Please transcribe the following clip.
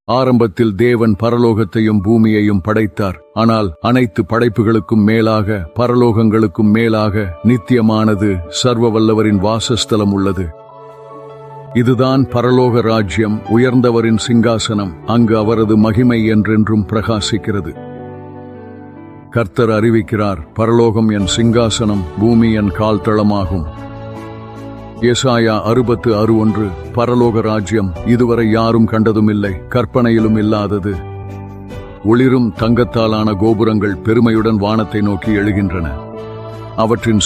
ஆரம்பத்தில் தேவன் பரலோகத்தையும் பூமியையும் படைத்தார் ஆனால் அனைத்து படைப்புகளுக்கும் மேலாக பரலோகங்களுக்கும் மேலாக நித்தியமானது சர்வ வல்லவரின் வாசஸ்தலம் உள்ளது இதுதான் பரலோக ராஜ்யம் உயர்ந்தவரின் சிங்காசனம் அங்கு அவரது மகிமை என்றென்றும் பிரகாசிக்கிறது கர்த்தர் அறிவிக்கிறார் பரலோகம் என் சிங்காசனம் பூமி என் கால்தளமாகும் ஏசாயா அறுபத்து அறு ஒன்று பரலோக ராஜ்யம் இதுவரை யாரும் கண்டதுமில்லை கற்பனையிலும் இல்லாதது ஒளிரும் தங்கத்தாலான கோபுரங்கள் பெருமையுடன் வானத்தை நோக்கி எழுகின்றன அவற்றின்